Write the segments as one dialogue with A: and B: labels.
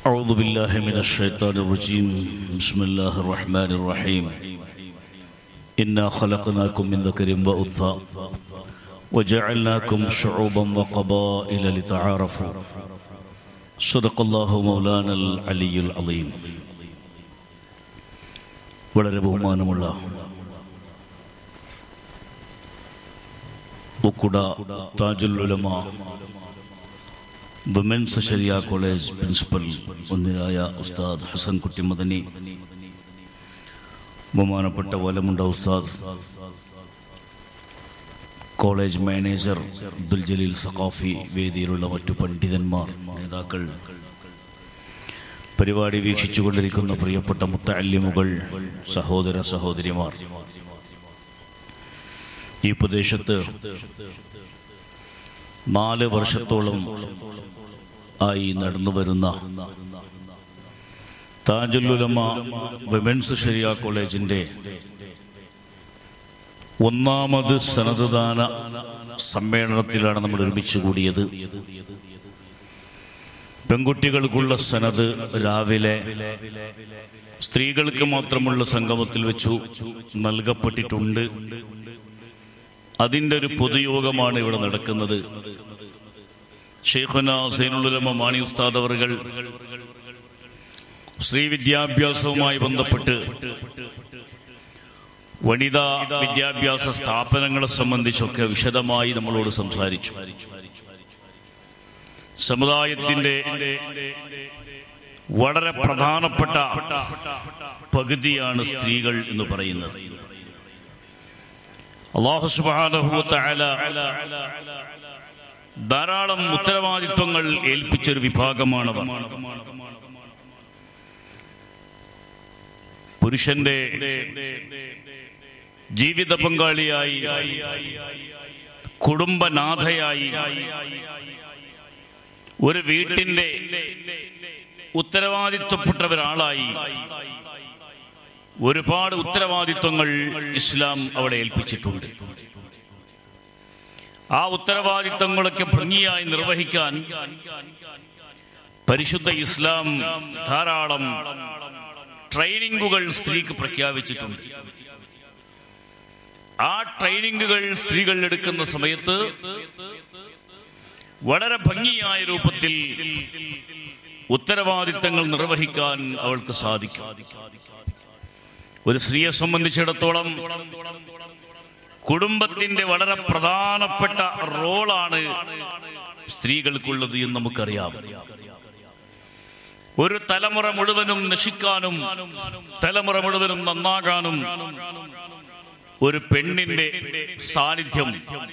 A: أعوذ بالله من الشيطان الرجيم بسم الله الرحمن الرحيم إنا خلقناكم من ذكر وأنثى وجعلناكم شعوبا وقبائل لتعارفوا صدق الله مولانا العلي العظيم വളരെ ബഹുമാനമുള്ള ഉക്കുട Thajul Ulama women's Shariah college principal ഒന്നിനായ ഉസ്താദ് ഹസൻ കുട്ടി മദനി ബഹുമാനപ്പെട്ട വലമുണ്ട ഉസ്താദ് കോളേജ് മാനേജർ അബ്ദുൽ ജലീൽ സഖാഫി വേദിയിലുള്ള മറ്റു പണ്ഡിതന്മാർ നേതാക്കൾ പരിപാടി വീക്ഷിച്ചുകൊണ്ടിരിക്കുന്ന പ്രിയപ്പെട്ട മുത്തല്യമുകൾ സഹോദര സഹോദരിമാർ ഈ പ്രദേശത്ത് നാല് വർഷത്തോളം ആയി നടന്നു വരുന്ന താജുലുലമ വിമൻസ് ഷെരിയ കോളേജിന്റെ ഒന്നാമത് സന്നദ്ധദാന സമ്മേളനത്തിലാണ് നമ്മൾ ഒരുമിച്ച് കൂടിയത് പെൺകുട്ടികൾക്കുള്ള സനത് രാവിലെ സ്ത്രീകൾക്ക് മാത്രമുള്ള സംഗമത്തിൽ വെച്ചു നൽകപ്പെട്ടിട്ടുണ്ട് അതിന്റെ ഒരു പൊതുയോഗമാണ് ഇവിടെ നടക്കുന്നത് ഷെയ്ഖുന സൈനുലുലമ മാണി ഉസ്താദ് അവർകൾ സ്ത്രീ വിദ്യാഭ്യാസവുമായി ബന്ധപ്പെട്ട് വനിതാ വിദ്യാഭ്യാസ സ്ഥാപനങ്ങളെ സംബന്ധിച്ചൊക്കെ വിശദമായി നമ്മളോട് സംസാരിച്ചു സമുദായത്തിന്റെ വളരെ പ്രധാനപ്പെട്ട പകുതിയാണ് സ്ത്രീകൾ എന്ന് പറയുന്നത് അള്ളാഹു സുബാനഹുല ധാരാളം ഉത്തരവാദിത്വങ്ങൾ ഏൽപ്പിച്ചൊരു വിഭാഗമാണവ പുരുഷന്റെ ജീവിത പങ്കാളിയായി കുടുംബനാഥയായി ഒരു വീട്ടിന്റെ ഉത്തരവാദിത്വപ്പെട്ട ഒരാളായി ഒരുപാട് ഉത്തരവാദിത്വങ്ങൾ ഇസ്ലാം അവിടെ ഏൽപ്പിച്ചിട്ടുണ്ട് ആ ഉത്തരവാദിത്വങ്ങളൊക്കെ ഭംഗിയായി നിർവഹിക്കാൻ പരിശുദ്ധ ഇസ്ലാം ധാരാളം ട്രെയിനിങ്ങുകൾ സ്ത്രീക്ക് പ്രഖ്യാപിച്ചിട്ടുണ്ട് ആ ട്രെയിനിങ്ങുകൾ സ്ത്രീകൾ എടുക്കുന്ന സമയത്ത് വളരെ ഭംഗിയായ രൂപത്തിൽ ഉത്തരവാദിത്തങ്ങൾ നിർവഹിക്കാൻ അവൾക്ക് സാധിക്കും ഒരു സ്ത്രീയെ സംബന്ധിച്ചിടത്തോളം കുടുംബത്തിന്റെ വളരെ പ്രധാനപ്പെട്ട റോളാണ് സ്ത്രീകൾക്കുള്ളത് എന്ന് നമുക്കറിയാം ഒരു തലമുറ മുഴുവനും നശിക്കാനും തലമുറ മുഴുവനും നന്നാകാനും ഒരു പെണ്ണിന്റെ സാന്നിധ്യം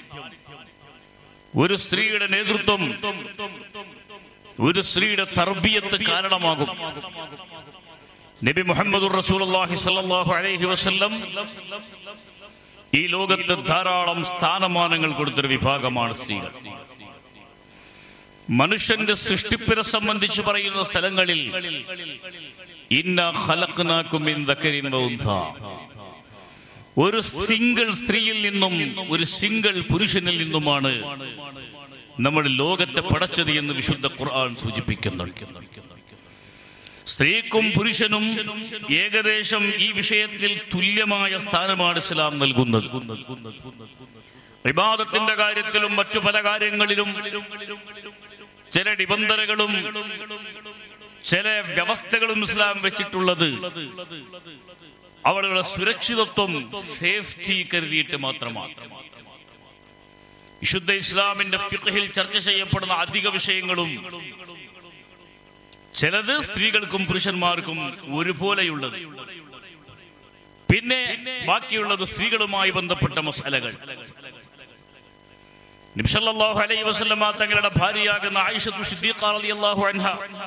A: ഒരു സ്ത്രീയുടെ നേതൃത്വം ഒരു സ്ത്രീയുടെ തർബിയത്ത് കാരണമാകും നബി മുഹമ്മദ് റസൂലുള്ളാഹി സ്വല്ലല്ലാഹു അലൈഹി വസല്ലം ഈ ലോകത്ത് ധാരാളം സ്ഥാനമാനങ്ങൾ കൊടുത്തൊരു വിഭാഗമാണ് സ്ത്രീകൾ മനുഷ്യന്റെ സൃഷ്ടിപ്പിനെ സംബന്ധിച്ച് പറയുന്ന സ്ഥലങ്ങളിൽ ഇന്ന ഖലഖ്നാകും മിൻ ദക്കരിൻ വ ഉൻഥ ഒരു സിംഗിൾ സ്ത്രീയിൽ നിന്നും ഒരു സിംഗിൾ പുരുഷനിൽ നിന്നുമാണ് നമ്മൾ ലോകത്തെ പടച്ചത് എന്ന് വിശുദ്ധ ഖുർആൻ സൂചിപ്പിക്കുന്നുണ്ട് സ്ത്രീക്കും പുരുഷനും ഏകദേശം ഈ വിഷയത്തിൽ തുല്യമായ സ്ഥാനമാണ് ഇസ്ലാം നൽകുന്നത് വിവാദത്തിന്റെ കാര്യത്തിലും മറ്റു പല കാര്യങ്ങളിലും ചില നിബന്ധനകളും ചില വ്യവസ്ഥകളും ഇസ്ലാം വെച്ചിട്ടുള്ളത് അവളുടെ സുരക്ഷിതത്വം സേഫ്റ്റി കരുതിയിട്ട് മാത്രമാണ് വിശുദ്ധ ഇസ്ലാമിന്റെ ഫിഖഹിൽ ചർച്ച ചെയ്യപ്പെടുന്ന അധിക വിഷയങ്ങളും ചിലത് സ്ത്രീകൾക്കും പുരുഷന്മാർക്കും ഒരുപോലെയുള്ളത് പിന്നെ ബാക്കിയുള്ളത് സ്ത്രീകളുമായി ബന്ധപ്പെട്ട മസാലകൾ നിബ്സല്ലാഹു അലൈ വസല്ലമ തങ്ങളുടെ ഭാര്യയാകുന്ന ആയിഷത്തു സിദ്ദീഖ റളിയല്ലാഹു അൻഹ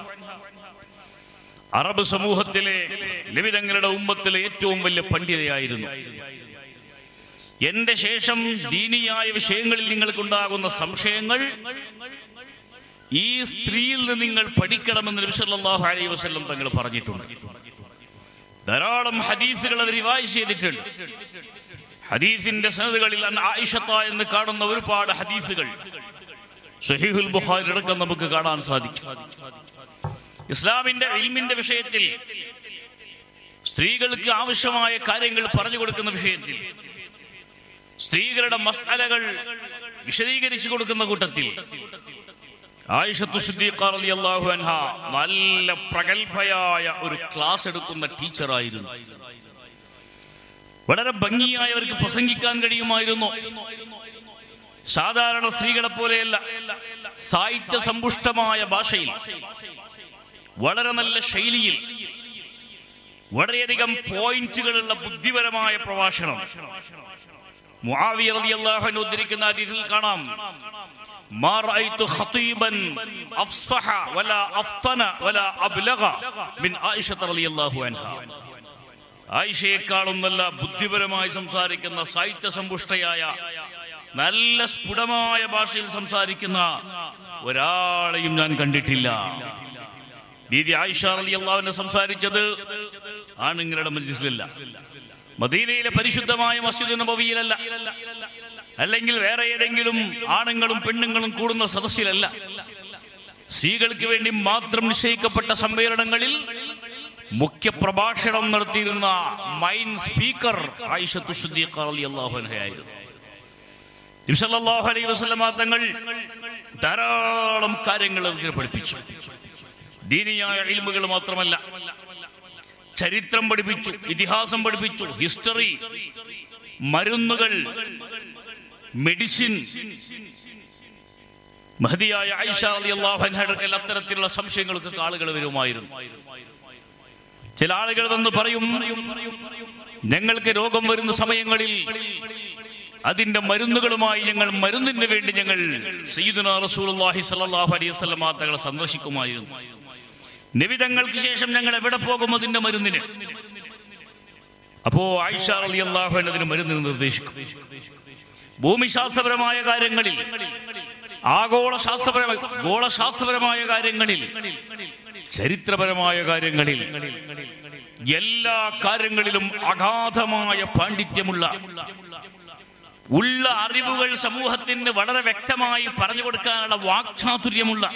A: അറബ് സമൂഹത്തിലെ ലഭിതങ്ങളുടെ ഉമ്മത്തിലെ ഏറ്റവും വലിയ പണ്ഡിതയായിരുന്നു എന്റെ ശേഷം ദീനിയായ വിഷയങ്ങളിൽ നിങ്ങൾക്കുണ്ടാകുന്ന സംശയങ്ങൾ ഈ സ്ത്രീയിൽ നിന്ന് നിങ്ങൾ പഠിക്കണമെന്ന് നബിസല്ലാഹു അലൈഹി വസല്ലം തങ്ങൾ പറഞ്ഞിട്ടുണ്ട് ധാരാളം ഹദീസുകൾ അവർ റിവായ് ചെയ്തിട്ടുണ്ട് ഹദീസിന്റെ സനതുകളിൽ ആയിഷത്ത എന്ന് കാണുന്ന ഒരുപാട് ഹദീസുകൾ സഹീഹുൽ ബുഖാരി അടക്കം നമുക്ക് കാണാൻ സാധിക്കും ഇസ്ലാമിന്റെ ഇൽമിന്റെ വിഷയത്തിൽ സ്ത്രീകൾക്ക് ആവശ്യമായ കാര്യങ്ങൾ പറഞ്ഞു കൊടുക്കുന്ന വിഷയത്തിൽ സ്ത്രീകളുടെ മസാലകൾ വിശദീകരിച്ചു കൊടുക്കുന്ന കൂട്ടത്തിൽ ആയിഷത്തു സിദ്ദീഖ റളിയല്ലാഹു അൻഹ നല്ല പ്രഗത്ഭയായ ഒരു ക്ലാസ് എടുക്കുന്ന ടീച്ചറായിരുന്നു വളരെ ഭംഗിയായി അവർക്ക് പ്രസംഗിക്കാൻ കഴിയുമായിരുന്നു സാധാരണ സ്ത്രീകളെ പോലെയല്ല സാഹിത്യ സമ്പുഷ്ടമായ ഭാഷയിൽ വളരെ നല്ല ശൈലിയിൽ വളരെയധികം പോയിന്റുകളുള്ള ബുദ്ധിപരമായ പ്രഭാഷണം മുആവിയ റളിയല്ലാഹു അൻഹു ഉദ്ധരിക്കുന്ന ഹദീസിൽ കാണാം ما رأيت خطيبا أفصح ولا أفطن ولا أبلغ من عائشة رضي الله عنها ആയിഷയെക്കാളും നല്ല ബുദ്ധിപരമായി സംസാരിക്കുന്ന സാഹിത്യ സമ്പുഷ്ടയായ നല്ല സ്ഫുടമായ ഭാഷയിൽ സംസാരിക്കുന്ന ഒരാളെയും ഞാൻ കണ്ടിട്ടില്ല ദീദി ആയിഷ അലി അള്ളാവിനെ സംസാരിച്ചത് ആണുങ്ങളുടെ മജ്ലിസിലല്ല മദീനയിലെ പരിശുദ്ധമായ മസ്ജിദ് നബവിയിലല്ല അല്ലെങ്കിൽ വേറെ ഏതെങ്കിലും ആണുങ്ങളും പെണ്ണുങ്ങളും കൂടുന്ന സദസ്സിലല്ല സ്ത്രീകൾക്ക് വേണ്ടി മാത്രം നിശ്ചയിക്കപ്പെട്ട സമ്മേളനങ്ങളിൽ മുഖ്യ പ്രഭാഷണം നടത്തിയിരുന്ന മൈൻ സ്പീക്കർ ആയിഷത്തു സിദ്ദീഖ റളിയല്ലാഹു അൻഹയായിരുന്നു നബി സല്ലല്ലാഹു അലൈഹി വസല്ലമ തങ്ങൾ ധാരാളം കാര്യങ്ങൾ അവർക്ക് പഠിപ്പിച്ചു ദീനിയായ ഇൽമുകൾ മാത്രമല്ല ചരിത്രം പഠിപ്പിച്ചു ഇതിഹാസം പഠിപ്പിച്ചു ഹിസ്റ്ററി മരുന്നുകൾ മെഡിസിൻ മഹതിയായ ഐഷ റളിയല്ലാഹു അൻഹയുടെ അത്തരത്തിലുള്ള സംശയങ്ങൾക്ക് ആളുകൾ വരുമായിരുന്നു ചില ആളുകൾ വന്ന് പറയും ഞങ്ങൾക്ക് രോഗം വരുന്ന സമയങ്ങളിൽ അതിന്റെ മരുന്നുകളുമായി ഞങ്ങൾ മരുന്നിന് വേണ്ടി ഞങ്ങൾ സയ്യിദുന റസൂലുള്ളാഹി സ്വല്ലല്ലാഹു അലൈഹി വസല്ലം തങ്ങളെ സന്ദർശിക്കുമായിരുന്നു നിവിധങ്ങൾക്ക് ശേഷം ഞങ്ങൾ എവിടെ പോകും അതിന്റെ മരുന്നിന് അപ്പോ ആയിഷ റളിയല്ലാഹു അൻഹ അതിന് മരുന്നിന് നിർദ്ദേശിക്കും ഭൂമിശാസ്ത്രപരമായ കാര്യങ്ങളിൽ ആഗോള ശാസ്ത്രപരമായ ഗോളശാസ്ത്രപരമായ കാര്യങ്ങളിൽ ചരിത്രപരമായ കാര്യങ്ങളിൽ എല്ലാ കാര്യങ്ങളിലും അഗാധമായ പാണ്ഡിത്യമുള്ള ഉള്ള അറിവുകൾ സമൂഹത്തിന് വളരെ വ്യക്തമായി പറഞ്ഞു കൊടുക്കാനുള്ള വാക്ചാതുര്യമുള്ള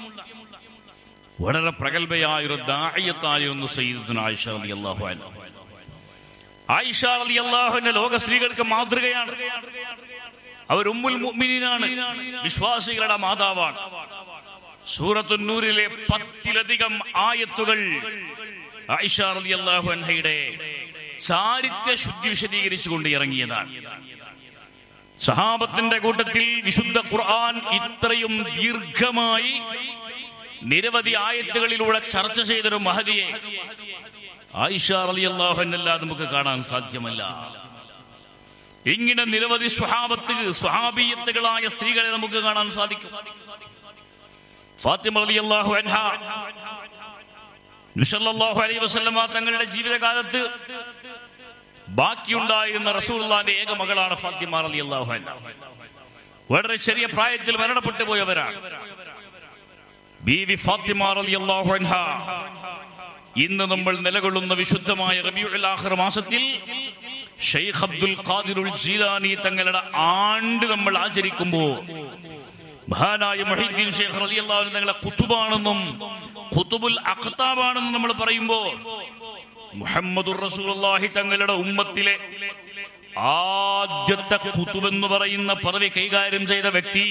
A: വളരെ പ്രഗത്ഭയായ ഒരു ദായത്തായിരുന്നു സയ്യിദുന ആയിഷ റളിയല്ലാഹു അൻഹ ആയിഷ റളിയല്ലാഹുവിന്റെ ലോക സ്ത്രീകൾക്ക് മാതൃകയാണ് അവർ ഉമ്മുൽ മുഅ്മിനീനാണ് വിശ്വാസികളുടെ മാതാവാണ് സൂറത്തുന്നൂരിലെ പത്തിലധികം ആയത്തുകൾ ആയിഷ റളിയല്ലാഹു അൻഹയുടെ ചാരിത്യ ശുദ്ധി വിശദീകരിച്ചുകൊണ്ട് ഇറങ്ങിയതാണ് സഹാബത്തിന്റെ കൂട്ടത്തിൽ വിശുദ്ധ ഖുർആൻ ഇത്രയും ദീർഘമായി നിരവധി ആയത്തുകളിലൂടെ ചർച്ച ചെയ്തൊരു മഹതിയെ ആയിഷ റളിയല്ലാഹു അൻഹല്ലാതെ നമുക്ക് കാണാൻ സാധ്യമല്ല ഇങ്ങനെ നിരവധി സ്വഹാബത്ത് സ്വഹാബീയത്തുകളായ സ്ത്രീകളെ നമുക്ക് കാണാൻ സാധിക്കും ഫാത്തിമ റളിയല്ലാഹു അൻഹ നബിസല്ലല്ലാഹു അലൈഹി വസല്ലമ തങ്ങളുടെ ജീവിതകാലത്ത് ബാക്കിയുണ്ടായിരുന്ന റസൂലുള്ളാന്റെ ഏക മകളാണ് ഫാത്തിമ റളിയല്ലാഹു അൻഹ വളരെ ചെറിയ പ്രായത്തിൽ മരണപ്പെട്ടു പോയവരാണ് ബീവി ഫാത്തിമ റളിയല്ലാഹു അൻഹ ഇന്ന് നമ്മൾ നിലകൊള്ളുന്ന വിശുദ്ധമായ റബീഉൽ ആഖിർ മാസത്തിൽ ഷെയ്ഖ് അബ്ദുൽ ഖാദിറുൽ ജീലാനി തങ്ങളുടെ ആണ്ട് നമ്മൾ ആചരിക്കുമ്പോൾ മഹാനായ മൊഹീദ്ദീൻ ഷെയ്ഖ് റളിയല്ലാഹു അൻഹു തങ്ങളെ ഖുതുബാണെന്നും ഖുതുബുൽ അഖ്താബാണെന്നും നമ്മൾ പറയുമ്പോൾ മുഹമ്മദുർ റസൂലുള്ളാഹി തങ്ങളുടെ ഉമ്മത്തിലെ ആദ്യത്തെ ഖുതുബ് എന്ന് പറയുന്ന പദവി കൈകാര്യം ചെയ്ത വ്യക്തി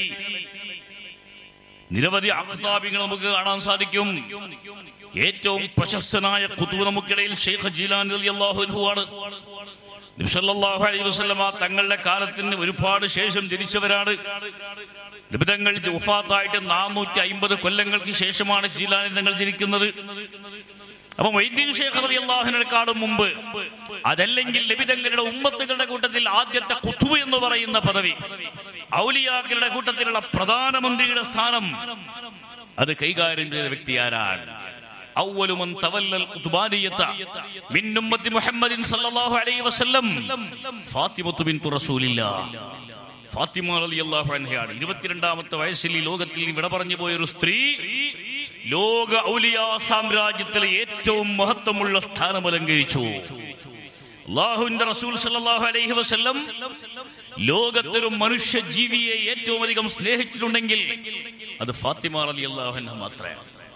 A: നിരവധി അഖ്താബികൾ നമുക്ക് കാണാൻ സാധിക്കും ഏറ്റവും പ്രശസ്തനായ ഖുതുബ് നമുക്കിടയിൽ ഷെയ്ഖ് ജീലാൻ റളിയല്ലാഹു അൻഹു ആണ് നബി സല്ലല്ലാഹു അലൈഹി വസല്ലമ തങ്ങളുടെ കാലത്തിന് ഒരുപാട് ശേഷം ജനിച്ചവരാണ് നിബിതങ്ങൾ വഫാത്തായിട്ട് നാനൂറ്റി അമ്പത് കൊല്ലങ്ങൾക്ക് ശേഷമാണ് ജീലാനി തങ്ങൾ ജനിക്കുന്നത് അപ്പൊ വൈദ്യൻ ശേഖർ അള്ളാഹുവിനേക്കാളും മുമ്പ് അതല്ലെങ്കിൽ ലഭിതങ്ങളുടെ ഉമ്മത്തുകളുടെ കൂട്ടത്തിൽ ആദ്യത്തെ കുത്തുബ് എന്ന് പറയുന്ന പദവി ഔലിയാക്കളുടെ കൂട്ടത്തിലുള്ള പ്രധാനമന്ത്രിയുടെ സ്ഥാനം അത് കൈകാര്യം ചെയ്ത വ്യക്തി ആരാണ് أول من تولى القطبانية من أمة محمد صلى الله عليه وسلم فاطمة بنت رسول الله ഫാത്തിമ റളിയല്ലാഹു അൻഹയാണ് ഇരുപത്തിരണ്ടാമത്തെ വയസ്സിൽ ഈ ലോകത്തിൽ വിട പറഞ്ഞു പോയൊരു സ്ത്രീ ലോക ഔലിയാ സാമ്രാജ്യത്തിലെ ഏറ്റവും മഹത്വമുള്ള സ്ഥാനം അലങ്കരിച്ചു അള്ളാഹുവിന്റെ റസൂൽ സല്ലല്ലാഹു അലൈഹി വസല്ലം ലോകത്തൊരു മനുഷ്യ ജീവിയെ ഏറ്റവും അധികം സ്നേഹിച്ചിട്ടുണ്ടെങ്കിൽ അത് ഫാത്തിമ റളിയല്ലാഹു അൻഹ മാത്രമാണ്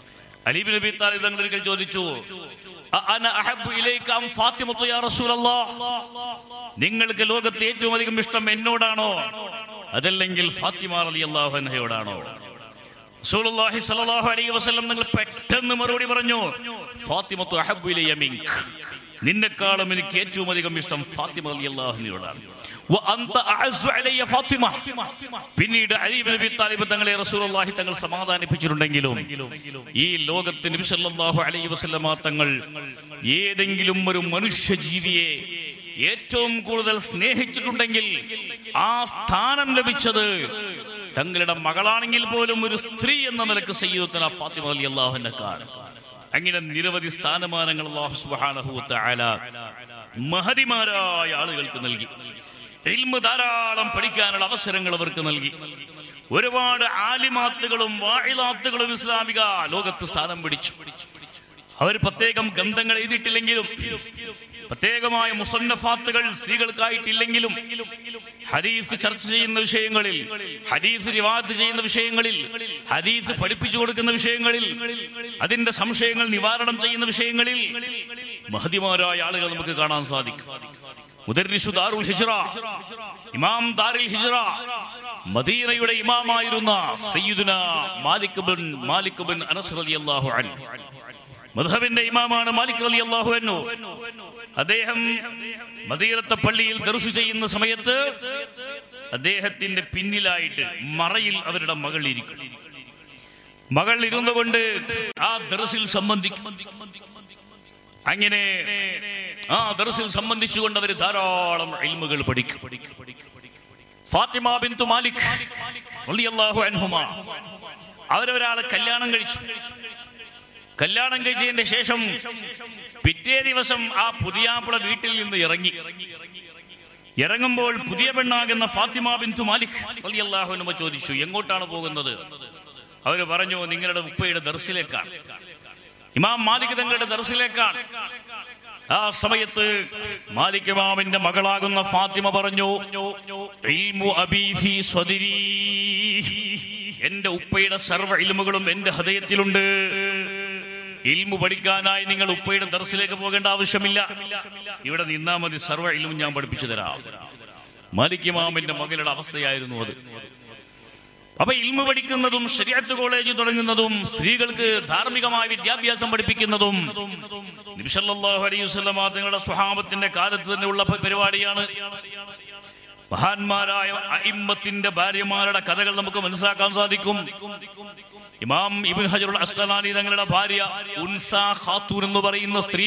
A: അലീബ് നബി താലിബ് തങ്ങൾ ഒരിക്കൽ ചോദിച്ചു "അ- അന അഹബ്ബു ഇലൈക അം ഫാത്തിമത്തു യാ റസൂലല്ലാഹ്?" നിങ്ങൾക്ക് ലോകത്ത് ഏറ്റവും അധികം ഇഷ്ടം എന്നോടാണോ അതല്ലെങ്കിൽ ഫാത്തിമ റളിയല്ലാഹു അൻഹയോടാണോ റസൂലുള്ളാഹി സ്വല്ലല്ലാഹു അലൈഹി വസല്ലം നിങ്ങൾ പെട്ടെന്ന് മറുപടി പറഞ്ഞു ഫാത്തിമത്തു അഹബ്ബു ഇലയ്യ മിൻക നിന്നെക്കാളും എനിക്ക് ഏറ്റവും അധികം ഇഷ്ടം ഫാത്തിമ റളിയല്ലാഹു അൻഹയോടാണ് വ അന്ത അഅസ്സു അലയ്യ ഫാത്തിമ പിന്നീട് അലി ഇബ്നു അബി താലിബ് തങ്ങളെ റസൂലുള്ളാഹി തങ്ങൾ സമാധാനിപ്പിച്ചിട്ടുണ്ടെങ്കിലും ഈ ലോകത്ത് നബി സല്ലല്ലാഹു അലൈഹി വസല്ലമ തങ്ങൾ ഏതെങ്കിലും ഒരു മനുഷ്യ ജീവിയെ ഏറ്റവും കൂടുതൽ സ്നേഹിച്ചിട്ടുണ്ടെങ്കിൽ ആ സ്ഥാനം ലഭിച്ചത് തങ്ങളുടെ മകളാണെങ്കിൽ പോലും ഒരു സ്ത്രീ എന്ന നിലക്ക് സയ്യിദത്തുന ഫാത്തിമ അലി അള്ളാഹുവിനെക്കാണ് അങ്ങനെ നിരവധി സ്ഥാനമാനങ്ങൾ അല്ലാഹു സുബ്ഹാനഹു വ തആല മഹതിമാരായ ആളുകൾക്ക് നൽകി ഇൽമ് ധാരാളം പഠിക്കാനുള്ള അവസരങ്ങൾ അവർക്ക് നൽകി ഒരുപാട് ആലിമാത്തുകളും വായിലാത്തുകളും ഇസ്ലാമിക ലോകത്ത് സ്ഥാനം പിടിച്ചു അവർ പ്രത്യേകം ഗന്ധങ്ങൾ എഴുതിയിട്ടില്ലെങ്കിലും പ്രത്യേകമായ മുസന്നഫാത്തുകൾ സ്ത്രീകൾക്കായിട്ടില്ലെങ്കിലും ഹദീസ് ചർച്ച ചെയ്യുന്ന വിഷയങ്ങളിൽ ഹദീസ് റിവാദ് ചെയ്യുന്ന വിഷയങ്ങളിൽ ഹദീസ് പഠിപ്പിച്ചു കൊടുക്കുന്ന വിഷയങ്ങളിൽ അതിന്റെ സംശയങ്ങൾ നിവാരണം ചെയ്യുന്ന വിഷയങ്ങളിൽ മഹതിമാരായ ആളുകൾ നമുക്ക് കാണാൻ സാധിക്കും മുദർരിസു ദാറുൽ ഹിജ്റ ഇമാം ദാറുൽ ഹിജ്റ മദീനയുടെ ഇമാമായിരുന്ന സയ്യിദുന Malik bin Malik bin Anas റളിയല്ലാഹു അൻഹു മദ്ഹബിന്റെ ഇമാമാണ് മാലിക് റളിയല്ലാഹു അൻഹു അദ്ദേഹം മദീനത്തെ പള്ളിയിൽ ദർശു ചെയ്യുന്ന സമയത്ത് അദ്ദേഹത്തിന്റെ പിന്നിലായിട്ട് മറയിൽ അവരുടെ മകൾ ഇരിക്കും മകൾ ഇരുന്നുകൊണ്ട് ആ ദർസിൽ സംബന്ധിക്കും അങ്ങനെ ആ ദർസിൽ സംബന്ധിച്ചുകൊണ്ട് അവർ ധാരാളം ഇൽമുകൾ പഠിക്കും ഫാത്തിമ ബിന്തു മാലിക് റളിയല്ലാഹു അൻഹുമ അവരൊരാളെ കല്യാണം കഴിച്ചു കല്യാണം കഴിച്ചതിന്റെ ശേഷം പിറ്റേ ദിവസം ആ പുതിയാപ്പിള വീട്ടിൽ നിന്ന് ഇറങ്ങി ഇറങ്ങുമ്പോൾ പുതിയ പെണ്ണാകുന്ന ഫാത്തിമ ബിന്തു മാലിക് റളിയല്ലാഹു അൻഹുമ ചോദിച്ചു എങ്ങോട്ടാണ് പോകുന്നത് അവര് പറഞ്ഞു നിങ്ങളുടെ ഉപ്പയുടെ ദർസിലേക്കാണ് ഇമാം മാലിക് തങ്ങളുടെ ദർസിലേക്കാണ് ആ സമയത്ത് മാലിക് ഇമാമിന്റെ മകളാകുന്ന ഫാത്തിമ പറഞ്ഞു "ഇൽമു അബീ ഫീ സ്വദിരീ." എന്റെ ഉപ്പയുടെ സർവ്വ ഇൽമുകളും എന്റെ ഹൃദയത്തിലുണ്ട് ഇൽമു പഠിക്കാനായി നിങ്ങൾ ഉപ്പയുടെ ദർസിലേക്ക് പോകേണ്ട ആവശ്യമില്ല ഇവിടെ നിന്നാ മതി സർവ്വ ഇൽമും ഞാൻ പഠിപ്പിച്ചു തരാം മാലിക് ഇമാമിന്റെ മകളുടെ അവസ്ഥയായിരുന്നു അത് അപ്പൊ ഇൽമു പഠിക്കുന്നതും ശരിയത്ത് കോളേജ് തുടങ്ങുന്നതും സ്ത്രീകൾക്ക് ധാർമ്മികമായ വിദ്യാഭ്യാസം പഠിപ്പിക്കുന്നതും നബിസല്ലാഹു അലൈഹി വസല്ലമ തങ്ങളുടെ സ്വഹാബത്തിന്റെ കാലത്ത് തന്നെ ഉള്ള പരിപാടിയാണ് മഹാന്മാരായ അയിമ്മത്തിന്റെ ഭാര്യമാരുടെ കഥകൾ നമുക്ക് മനസ്സിലാക്കാൻ സാധിക്കും ഇമാം ഇബിൻ ഹജറുൽ അസ്കലാനി തങ്ങളുടെ ഭാര്യ ഉൻസ ഖാത്തൂൻ എന്ന് പറയുന്ന സ്ത്രീ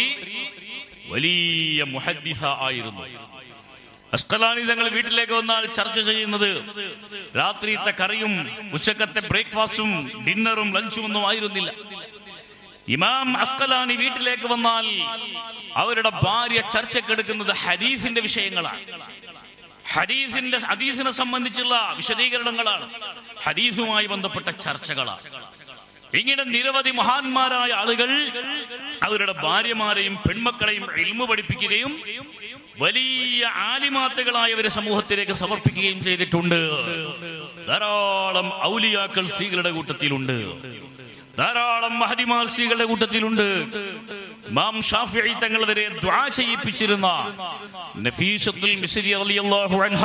A: വലിയ മുഹദ്ദിസ ആയിരുന്നു അസ്കലാനി തങ്ങൾ വീട്ടിലേക്ക് വന്നാൽ ചർച്ച ചെയ്യുന്നത് രാത്രിയത്തെ കറിയും ഉച്ചക്കത്തെ ബ്രേക്ക്ഫാസ്റ്റും ഡിന്നറും ലഞ്ചും ഒന്നും ആയിരുന്നില്ല ഇമാം അസ്കലാനി വീട്ടിലേക്ക് വന്നാൽ അവരുടെ ഭാര്യ ചർച്ചക്കെടുക്കുന്നത് ഹദീസിന്റെ വിഷയങ്ങളാണ് ഹദീസിന്റെ ഹദീസിനെ സംബന്ധിച്ചുള്ള വിശദീകരണങ്ങളാണ് ഹദീസുമായി ബന്ധപ്പെട്ട ചർച്ചകളാണ് ഇങ്ങനെ നിരവധി മഹാന്മാരായ ആളുകൾ അവരുടെ ഭാര്യമാരെയും പെൺമക്കളെയും ഇൽമു പഠിപ്പിക്കുകയും വലിയ ആലിമാത്തുകളായവരെ സമൂഹത്തിലേക്ക് സമർപ്പിക്കുകയും ചെയ്തിട്ടുണ്ട് ധാരാളം ഔലിയാക്കൾ സ്ത്രീകളുടെ കൂട്ടത്തിലുണ്ട് ധാരാളം മഹദിമാർ സ്ത്രീകളുടെ കൂട്ടത്തിലുണ്ട് ഇമാം ഷാഫിഈ തങ്ങൾ വരെ ദ്വാ ചെയ്യിപ്പിച്ചിരുന്ന നഫീസത്തുൽ മിസ്രി റളിയല്ലാഹു അൻഹ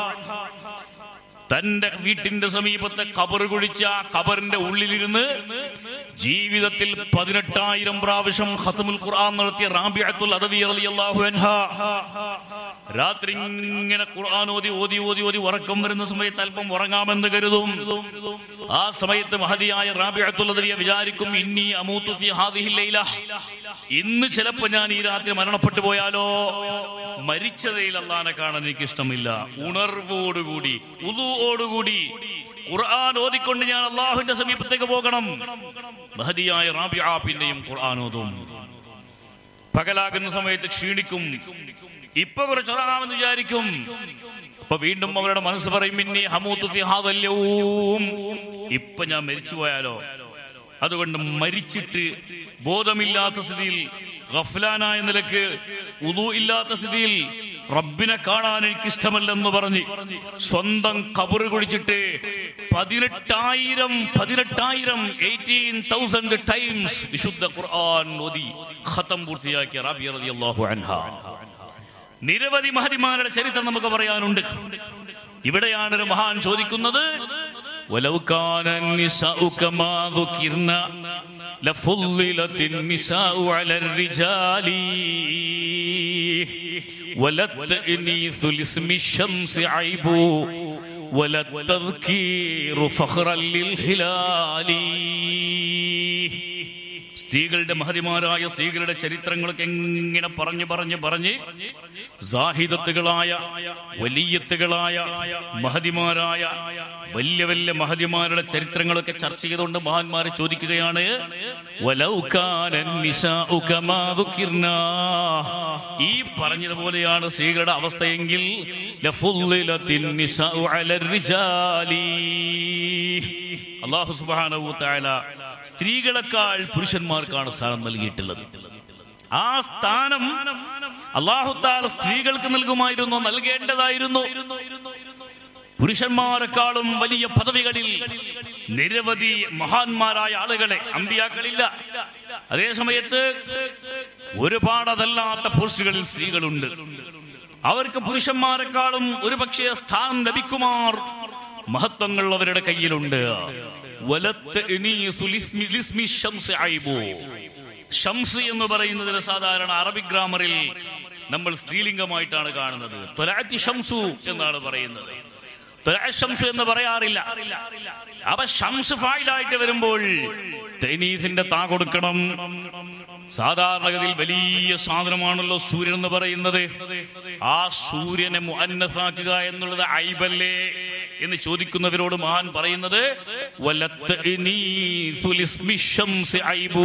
A: തന്റെ വീട്ടിന്റെ സമീപത്തെ കബർ കുഴിച്ച ആ കബറിന്റെ ഉള്ളിലിരുന്ന് ജീവിതത്തിൽ പതിനെട്ടായിരം പ്രാവശ്യം ഖത്മുൽ ഖുർആൻ നടത്തിയ റാബിഅത്തുൽ അദവി റളിയല്ലാഹു അൻഹ രാത്രി ഇങ്ങനെ ഖുർആൻ ഓതി ഓതി ഓതി ഓതി ഉറക്കം വരുന്ന സമയത്ത് അല്പം ഉറങ്ങാമെന്ന് കരുതും ആ സമയത്ത് മഹതിയായ റാബിഅത്തുൽ അദവിയ വിചാരിക്കും ഇന്നി അമൂതു ഫി ഹാദിഹിൽ ലൈല ഇന്ന് ചിലപ്പോ ഞാൻ ഈ രാത്രി മരണപ്പെട്ടു പോയാലോ മരിച്ചതയിൽ അള്ളാനെ കാണാൻ എനിക്ക് ഇഷ്ടമില്ല ഉണർവോടുകൂടി ഉദുവോടുകൂടി ഖുർആൻ ഓതിക്കൊണ്ട് ഞാൻ അള്ളാഹുവിന്റെ സമീപത്തേക്ക് പോകണം മഹതിയായ റാബിആ പിന്നെയും ഖുർആൻ ഓതും പകലാകുന്ന സമയത്ത് ക്ഷീണിക്കും ഇപ്പൊ കുറച്ച് ഉറങ്ങാമെന്ന് വിചാരിക്കും അപ്പൊ വീണ്ടും അവരുടെ മനസ്സ് പറയും ഇനി ഹമൂത്ത് ഫി ഹാദൽ യൗം. ഇപ്പൊ ഞാൻ മരിച്ചു പോയാലോ അതുകൊണ്ട് മരിച്ചിട്ട് ബോധമില്ലാത്ത സ്ഥിതിയിൽ ഗഫ്ലാനായ നിലക്ക് ഉദു ഇല്ലാത്ത സ്ഥിതിയിൽ റബ്ബിനെ കാണാൻ എനിക്ക് ഇഷ്ടമല്ലെന്ന് പറഞ്ഞ് സ്വന്തം കബറ് കുഴിച്ചിട്ട് പതിനെട്ടായിരം പതിനെട്ടായിരം എയ്റ്റീൻ തൗസൻഡ് ടൈംസ് വിശുദ്ധ ഖുർആൻ ഓതി ഖത്തം പൂർത്തിയാക്കിയ റാബിയ റളിയല്ലാഹു അൻഹ നിരവധി മഹതിമാരുടെ ചരിത്രം നമുക്ക് പറയാനുണ്ട് ഇവിടെയാണ് ഒരു മഹാൻ ചോദിക്കുന്നത് ولو كان النساء كما ذكرنا لفضلت النساء على الرجال ولا التأنيث لاسم الشمس عيب ولا التذكير فخرا للهلال സ്ത്രീകളുടെ മഹതിമാരായ സ്ത്രീകളുടെ ചരിത്രങ്ങളൊക്കെ എങ്ങനെ പറഞ്ഞു പറഞ്ഞു പറഞ്ഞ് സാഹിദത്തുകളായ വലിയത്തുകളായ മഹതിമാരായ വലിയ വലിയ മഹതിമാരുടെ ചരിത്രങ്ങളൊക്കെ ചർച്ച ചെയ്തുകൊണ്ട് മഹാന്മാർ ചോദിക്കുകയാണ് "വലൗ കാന النساء كما ذكرنا." ഈ പറഞ്ഞതുപോലെയാണ് സ്ത്രീകളുടെ അവസ്ഥയെങ്കിൽ لفضلت النساء على الرجال. അള്ളാഹു സുബ്ഹാനഹു വ തആല സ്ത്രീകളെക്കാൾ പുരുഷന്മാർക്കാണ് സ്ഥാനം നൽകിയിട്ടുള്ളത് ആ സ്ഥാനം അള്ളാഹുത്താല സ്ത്രീകൾക്ക് നൽകുമായിരുന്നു നൽകേണ്ടതായിരുന്നു പുരുഷന്മാരെക്കാളും വലിയ പദവികളിൽ നിരവധി മഹാന്മാരായ ആളുകളെ അമ്പിയാക്കളില്ല അതേ സമയത്ത് ഒരുപാട് അതല്ലാത്ത പോസ്റ്റുകളിൽ സ്ത്രീകളുണ്ട് അവർക്ക് പുരുഷന്മാരെക്കാളും ഒരുപക്ഷെ സ്ഥാനം ലഭിക്കുമാർ മഹത്വങ്ങൾ അവരുടെ കയ്യിലുണ്ട് വലത്ത് ഇനീസു ലിസ്മി- ലിസ്മി ശംസ് ഐബു. ഷംസ് എന്ന് പറയുന്നതിന് സാധാരണ അറബിക് ഗ്രാമറിൽ നമ്മൾ സ്ത്രീലിംഗമായിട്ടാണ് കാണുന്നത് ത്വലാറ്റി ഷംസു എന്നാണ് പറയുന്നത് ത്വലാ ഷംസു എന്ന് പറയാറില്ല അപ്പൊ ഷംസ് ഫായിലായിട്ട് വരുമ്പോൾ തൈനീസിന്റെ താ കൊടുക്കണം സാധാരണഗതിയിൽ വലിയ സാധനമാണല്ലോ സൂര്യൻ എന്ന് പറയുന്നത് ആ സൂര്യനെ മുഅന്നസാക്കുക എന്നുള്ളത് ഐബല്ലേ എന്ന് ചോദിക്കുന്നവരോട് മഹാൻ പറയുന്നത് വലത്തഇനീസു ലിസ്മി ശംസി ഐബൂ.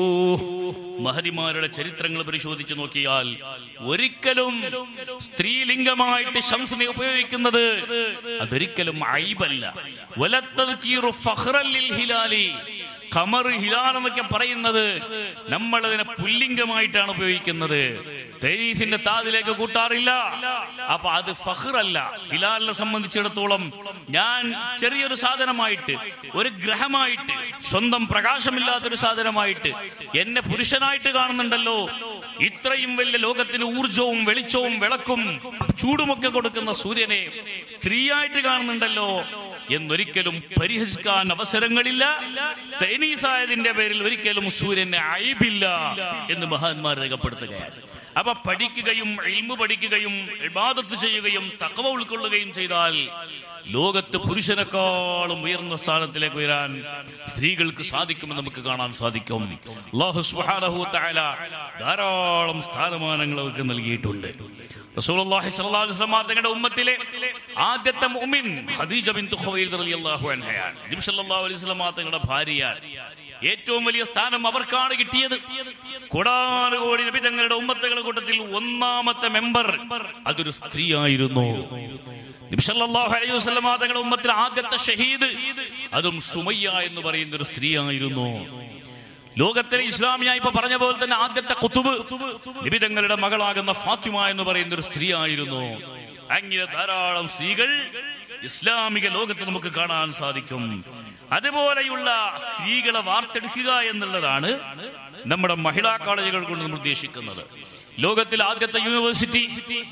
A: മഹതിമാരുടെ ചരിത്രങ്ങൾ പരിശോധിച്ച് നോക്കിയാൽ ഒരിക്കലും സ്ത്രീലിംഗമായിട്ട് ശംസിനെ ഉപയോഗിക്കുന്നത് അതൊരിക്കലും ഐബല്ല വലത്തദ്കീറു ഫഖ്റൻ ലിൽ ഹിലാലി ഖമർ ഹിലാൽ എന്നൊക്കെ പറയുന്നത് നമ്മൾ അതിനെ പുല്ലിംഗമായിട്ടാണ് ഉപയോഗിക്കുന്നത് തരീസിന്റെ താതിലേക്ക് കൂട്ടാറില്ല അപ്പൊ അത് ഫഹ്റല്ല ഹിലാലിനെ സംബന്ധിച്ചിടത്തോളം ഞാൻ ചെറിയൊരു സാധനമായിട്ട് ഒരു ഗ്രഹമായിട്ട് സ്വന്തം പ്രകാശമില്ലാത്തൊരു സാധനമായിട്ട് എന്നെ പുരുഷനായിട്ട് കാണുന്നുണ്ടല്ലോ ഇത്രയും വലിയ ലോകത്തിന് ഊർജവും വെളിച്ചവും വിളക്കും ചൂടുമൊക്കെ കൊടുക്കുന്ന സൂര്യനെ സ്ത്രീയായിട്ട് കാണുന്നുണ്ടല്ലോ എന്നൊരിക്കലും പരിഹസിക്കാൻ അവസരങ്ങളില്ല തൈനീസായതിന്റെ പേരിൽ ഒരിക്കലും സൂര്യന് അയബില്ല എന്ന് മഹാന്മാർ രേഖപ്പെടുത്തുകയാണ് അപ്പൊ പഠിക്കുകയും ഇൽമു പഠിക്കുകയും ഇബാദത്ത് ചെയ്യുകയും തക്കവ ഉൾക്കൊള്ളുകയും ചെയ്താൽ ലോകത്ത് പുരുഷനേക്കാളും ഉയർന്ന സ്ഥാനത്തിലേക്ക് ഉയരാൻ സ്ത്രീകൾക്ക് സാധിക്കുമെന്ന് നമുക്ക് കാണാൻ സാധിക്കും അല്ലാഹു സുബ്ഹാനഹു വ തആല ധാരാളം സ്ഥാനമാനങ്ങൾ അവർക്ക് നൽകിയിട്ടുണ്ട് റസൂലുള്ളാഹി സ്വല്ലല്ലാഹു അലൈഹി വസല്ലം തങ്ങളുടെ ഉമ്മത്തിലെ ആദ്യത്തെ മുഅ്മിൻ ഖദീജ ബിൻതു ഖുവൈലിദ് റളിയല്ലാഹു അൻഹയാണ് നബി സല്ലല്ലാഹു അലൈഹി വസല്ലം തങ്ങളുടെ ഭാര്യയാണ് ഏറ്റവും വലിയ സ്ഥാനം അവർക്കാണ് കിട്ടിയത് കോടാനുകോടി നബി തങ്ങളുടെ ഉമ്മത്തുകളുടെ കൂട്ടത്തിൽ ഒന്നാമത്തെ മെമ്പർ അതൊരു സ്ത്രീയായിരുന്നു നബി സല്ലല്ലാഹു അലൈഹി വസല്ലം തങ്ങളുടെ ഉമ്മത്തിൽ ആദ്യത്തെ ഷഹീദ് അതും സുമയ്യ എന്ന് പറയുന്ന ഒരു സ്ത്രീയായിരുന്നു ലോകത്തിലെ ഇസ്ലാമിയ ഇപ്പൊ പറഞ്ഞ പോലെ തന്നെ ആദ്യത്തെ കുത്തുബ് നിബിതങ്ങളുടെ മകളാകുന്ന ഫാത്തിമ എന്ന് പറയുന്ന ഒരു സ്ത്രീയായിരുന്നു അങ്ങനെ ധാരാളം സ്ത്രീകൾ ഇസ്ലാമിക ലോകത്ത് നമുക്ക് കാണാൻ സാധിക്കും അതുപോലെയുള്ള സ്ത്രീകളെ വാർത്തെടുക്കുക എന്നുള്ളതാണ് നമ്മുടെ മഹിളാ കോളേജുകൾ കൊണ്ട് നമ്മൾ ഉദ്ദേശിക്കുന്നത് ലോകത്തിലെ ആദ്യത്തെ യൂണിവേഴ്സിറ്റി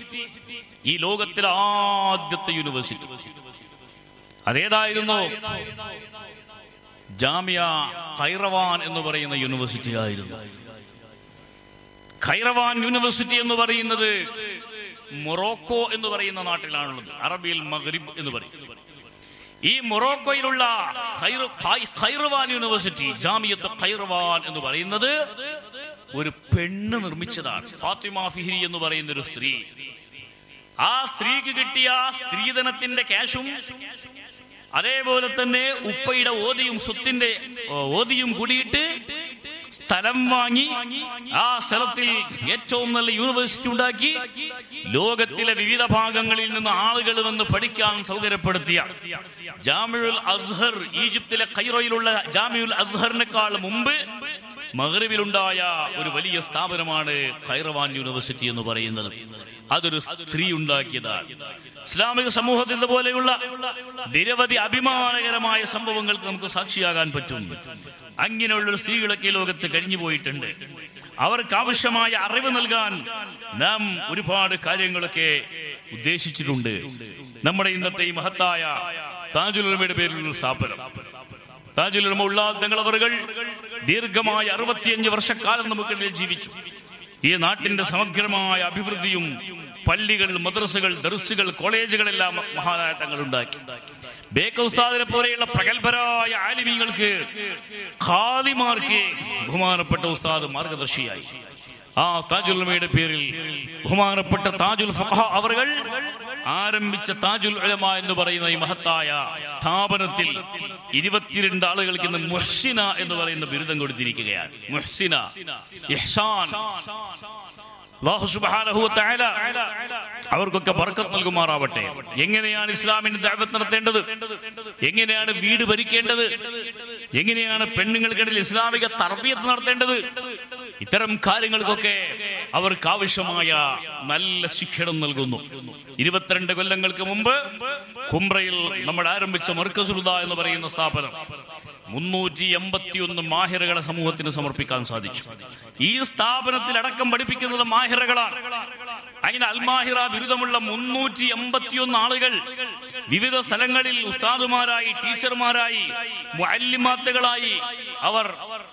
A: ഈ ലോകത്തിലെ ആദ്യത്തെ യൂണിവേഴ്സിറ്റി അതേതായിരുന്നു ജാമിയ ഖൈറവാൻ എന്ന് പറയുന്ന യൂണിവേഴ്സിറ്റി ആയിരുന്നു ഖൈറവാൻ യൂണിവേഴ്സിറ്റി എന്ന് പറയുന്നത് മൊറോക്കോ എന്ന് പറയുന്ന നാട്ടിലാണുള്ളത് അറബിയിൽ മഗ്രിബ് എന്ന് പറയും ഈ മൊറോക്കോയിലുള്ള ഖൈറ- ഖൈ- ഖൈറവാൻ യൂണിവേഴ്സിറ്റി ജാമിയത്ത് ഖൈറവാൻ എന്ന് പറയുന്നത് ഒരു പെണ്ണ് നിർമ്മിച്ചതാണ് ഫാത്തിമ ഫിഹിരി എന്ന് പറയുന്ന ഒരു സ്ത്രീ ആ സ്ത്രീക്ക് കിട്ടിയ ആ സ്ത്രീധനത്തിന്റെ ക്യാഷും അതേപോലെ തന്നെ ഉപ്പയുടെ ഓതിയും സ്വത്തിന്റെ ഓ, ഓതിയും കൂടിയിട്ട് സ്ഥലം വാങ്ങി ആ സ്ഥലത്തിൽ ഏറ്റവും നല്ല യൂണിവേഴ്സിറ്റി ഉണ്ടാക്കി ലോകത്തിലെ വിവിധ ഭാഗങ്ങളിൽ നിന്ന് ആളുകൾ വന്ന് പഠിക്കാൻ സൗകര്യപ്പെടുത്തിയ ജാമിയുൽ അസ്ഹർ ഈജിപ്തിലെ കൈറോയിലുള്ള ജാമിയുൽ അസ്ഹറിനേക്കാൾ മുമ്പ് മഗ്രിബിലുണ്ടായ ഒരു വലിയ സ്ഥാപനമാണ് ഖൈറവാൻ യൂണിവേഴ്സിറ്റി എന്ന് പറയുന്നത് അതൊരു സ്ത്രീ ഉണ്ടാക്കിയതാണ് ഇസ്ലാമിക സമൂഹത്തിൽ ഇതുപോലെയുള്ള നിരവധി അഭിമാനകരമായ സംഭവങ്ങൾക്ക് നമുക്ക് സാക്ഷിയാകാൻ പറ്റും അങ്ങനെയുള്ള സ്ത്രീകളൊക്കെ ഈ ലോകത്ത് കഴിഞ്ഞു പോയിട്ടുണ്ട് അവർക്ക് ആവശ്യമായ അറിവ് നൽകാൻ നാം ഒരുപാട് കാര്യങ്ങളൊക്കെ ഉദ്ദേശിച്ചിട്ടുണ്ട് നമ്മുടെ ഇന്നത്തെ ഈ മഹത്തായ താജുലമയുടെ പേരിലുള്ള സ്ഥാപനം താജുലുലമ ഉള്ള തങ്ങളവറുകൾ ദീർഘമായ അറുപത്തിയഞ്ച് വർഷക്കാലം നമുക്കിടയിൽ ജീവിച്ചു ഈ നാട്ടിന്റെ സമഗ്രമായ അഭിവൃദ്ധിയും പള്ളികൾ മദ്രസകൾ ദർസുകൾ കോളേജുകളെല്ലാം മഹാനായ തങ്ങൾ ഉണ്ടാക്കി ബേക്ക ഉസ്താദിനെ പോലെയുള്ള പ്രഗത്ഭരായ ആലിമീങ്ങൾക്ക് ഖാദിമാർക്ക് ബഹുമാനപ്പെട്ട ഉസ്താദ് മാർഗദർശിയായി ആ താജുൽമയുടെ പേരിൽ ബഹുമാനപ്പെട്ട താജുൽ ഫഖഹ അവറുകൾ ആരംഭിച്ച താജുൽ ഉലമ എന്ന് പറയുന്ന ഈ മഹത്തായ സ്ഥാപനത്തിൽ ഇരുപത്തിരണ്ട് ആളുകൾക്ക് ഇന്ന് മുഹ്സിന എന്ന് പറയുന്ന ബിരുദം കൊടുത്തിരിക്കുകയാണ് മുഹ്സിന ഇഹ്സാൻ അല്ലാഹു സുബ്ഹാനഹു വ തആല അവർക്കൊക്കെ ബർക്കത്ത് നൽകുമാറാവട്ടെ എങ്ങനെയാണ് ഇസ്ലാമിന്റെ ദഅവത്ത് നടത്തേണ്ടത് എങ്ങനെയാണ് വീട് ഭരിക്കേണ്ടത് എങ്ങനെയാണ് പെണ്ണുങ്ങൾക്കിടയിൽ ഇസ്ലാമിക തർബിയത്ത് നടത്തേണ്ടത് ഇത്തരം കാര്യങ്ങൾക്കൊക്കെ അവർക്ക് ആവശ്യമായ നല്ല ശിക്ഷണം നൽകുന്നു ഇരുപത്തിരണ്ട് കൊല്ലങ്ങൾക്ക് മുമ്പ് കുംബ്രയിൽ നമ്മൾ ആരംഭിച്ച മർക്കസുലുദ എന്ന് പറയുന്ന സ്ഥാപനം മുന്നൂറ്റി എൺപത്തിയൊന്ന് മാഹിറകളെ സമൂഹത്തിന് സമർപ്പിക്കാൻ സാധിച്ചു ഈ സ്ഥാപനത്തിൽ അടക്കം പഠിപ്പിക്കുന്നത് മാഹിറകളാണ് അങ്ങനെ അൽമാഹിറ ബിരുദമുള്ള മുന്നൂറ്റി എൺപത്തിയൊന്ന് ആളുകൾ വിവിധ സ്ഥലങ്ങളിൽ ഉസ്താദുമാരായി ടീച്ചർമാരായി മുഅല്ലിമാത്തുകളായി അവർ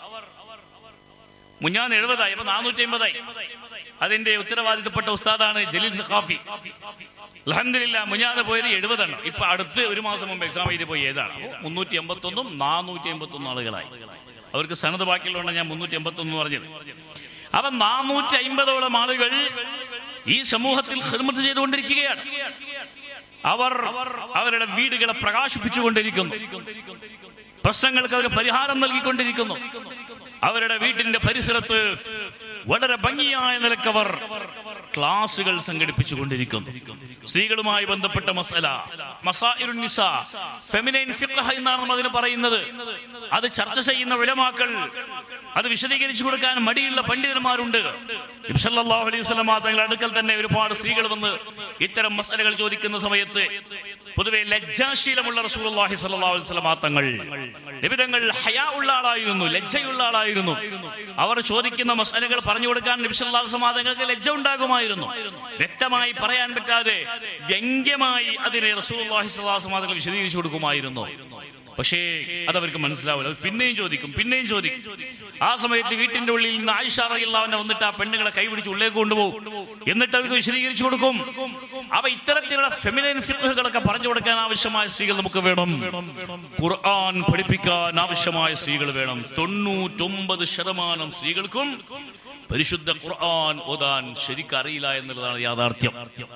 A: മുഞ്ഞാൻ എഴുപതായി അപ്പൊ നാനൂറ്റി അമ്പതായി അതിന്റെ ഉത്തരവാദിത്തപ്പെട്ട ഉസ്താദാണ് ജലീൽ സഖാഫി അലഹമില്ല മുഞ്ഞാതെ പോയത് എഴുപതെണ്ണം ഇപ്പൊ അടുത്ത് ഒരു മാസം മുമ്പ് എക്സാം എഴുതി പോയി ഏതാണ് മുന്നൂറ്റി എൺപത്തി ഒന്നും നാനൂറ്റി എൺപത്തി ഒന്ന് ആളുകളായി അവർക്ക് സനത് ബാക്കിയുള്ളതുകൊണ്ട് ഞാൻ മുന്നൂറ്റി എൺപത്തി ഒന്ന് പറഞ്ഞത് അപ്പൊ നാനൂറ്റി അമ്പതോളം ആളുകൾ ഈ സമൂഹത്തിൽ ഹിർമത്ത് ചെയ്തുകൊണ്ടിരിക്കുകയാണ് അവർ അവരുടെ വീടുകളെ പ്രകാശിപ്പിച്ചുകൊണ്ടിരിക്കുന്നു പ്രശ്നങ്ങൾക്ക് അവർ പരിഹാരം നൽകിക്കൊണ്ടിരിക്കുന്നു അവരുടെ വീട്ടിന്റെ പരിസരത്ത് വളരെ ഭംഗിയായ നിലക്കവർ ക്ലാസുകൾ സംഘടിപ്പിച്ചുകൊണ്ടിരിക്കുന്നു സ്ത്രീകളുമായി ബന്ധപ്പെട്ട മസല മസാഇറുൻ നിസ ഫെമിനൈൻ ഫിഖ്ഹ എന്നാണ് നമ്മൾ അതിന് പറയുന്നത് അത് ചർച്ച ചെയ്യുന്ന വിലമാക്കൾ അത് വിശദീകരിച്ചു കൊടുക്കാൻ മടിയുള്ള പണ്ഡിതന്മാരുണ്ട് നബി സല്ലല്ലാഹു അലൈഹി വസല്ലം തങ്ങളുടെ അടുക്കൽ തന്നെ ഒരുപാട് സ്ത്രീകൾ വന്ന് ഇത്തരം മസലകൾ ചോദിക്കുന്ന സമയത്ത് പൊതുവെ ലജ്ജാശീലമുള്ള റസൂലുള്ളാഹി സ്വല്ലല്ലാഹു അലൈഹി വസല്ലം തങ്ങൾ നിബിധങ്ങൾ ഹയാ ഉള്ള ആളായിരുന്നു ലജ്ജയുള്ള ആളായിരുന്നു അവർ ചോദിക്കുന്ന മസലകൾ പറഞ്ഞു കൊടുക്കാൻ നബി സല്ലല്ലാഹു അലൈഹി വസല്ലം തങ്ങൾക്ക് ലജ്ജ ഉണ്ടാകുമായിരുന്നു വ്യക്തമായി പറയാൻ പറ്റാതെ വ്യംഗ്യമായി അതിനെ റസൂലുള്ളാഹി സ്വല്ലല്ലാഹു അലൈഹി വസല്ലം തങ്ങൾ വിശദീകരിച്ചു കൊടുക്കുമായിരുന്നു പക്ഷേ അതവർക്ക് മനസ്സിലാവില്ല അത് പിന്നെയും ചോദിക്കും പിന്നെയും ചോദിക്കും ആ സമയത്ത് വീട്ടിന്റെ ഉള്ളിൽ നിന്ന് ആയിഷ റളിയല്ലാഹുവിനെ വന്നിട്ട് ആ പെണ്ണുങ്ങളെ കൈപിടിച്ച് ഉള്ളിലേക്ക് കൊണ്ടുപോകും എന്നിട്ട് അവർക്ക് വിശദീകരിച്ചു കൊടുക്കും അവ ഇത്തരത്തിലുള്ള ഫെമിനൈൻ ഫിഖുകളൊക്കെ പറഞ്ഞു കൊടുക്കാൻ ആവശ്യമായ സ്ത്രീകൾ നമുക്ക് വേണം ഖുർആൻ പഠിപ്പിക്കാൻ ആവശ്യമായ സ്ത്രീകൾ വേണം തൊണ്ണൂറ്റൊമ്പത് ശതമാനം സ്ത്രീകൾക്കും പരിശുദ്ധ ഖുർആൻ ഓതാൻ ശരിക്കറിയില്ല എന്നുള്ളതാണ് യാഥാർത്ഥ്യം